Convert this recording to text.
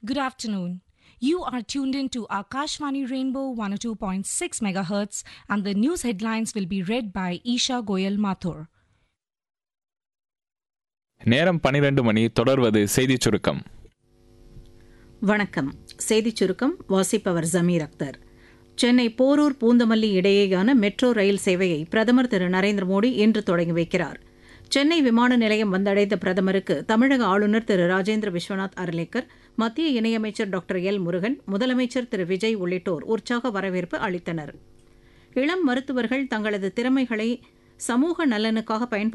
Good afternoon. You are tuned in to Akashvani Rainbow 102.6 MHz and the news headlines will be read by Isha Goyal Mathur. நேரம் பனிரெண்டு மணி தொடர்வது செய்திச் சுருக்கம் வணக்கம் செய்திச் சுருக்கம் வாசிப்பவர் ஜமீர் அக்தர் சென்னை போரூர் பூந்தமல்லி இடையேயான மெட்ரோ ரயில் சேவையை பிரதமர் திரு நரேந்திர மோடி இன்று தொடங்கி வைக்கிறார் சென்னை விமான நிலையம் வந்தடைந்த பிரதமருக்கு தமிழக ஆளுநர் திரு ராஜேந்திர விஸ்வநாத் அர்லேக்கர் மத்திய இணையமைச்சர் டாக்டர் எல் முருகன் முதலமைச்சர் திரு விஜய் உள்ளிட்டோர் உற்சாக வரவேற்பு அளித்தனர் இளம் மருத்துவர்கள் தங்களது திறமைகளை சமூக நலனுக்காக பயன்படுத்த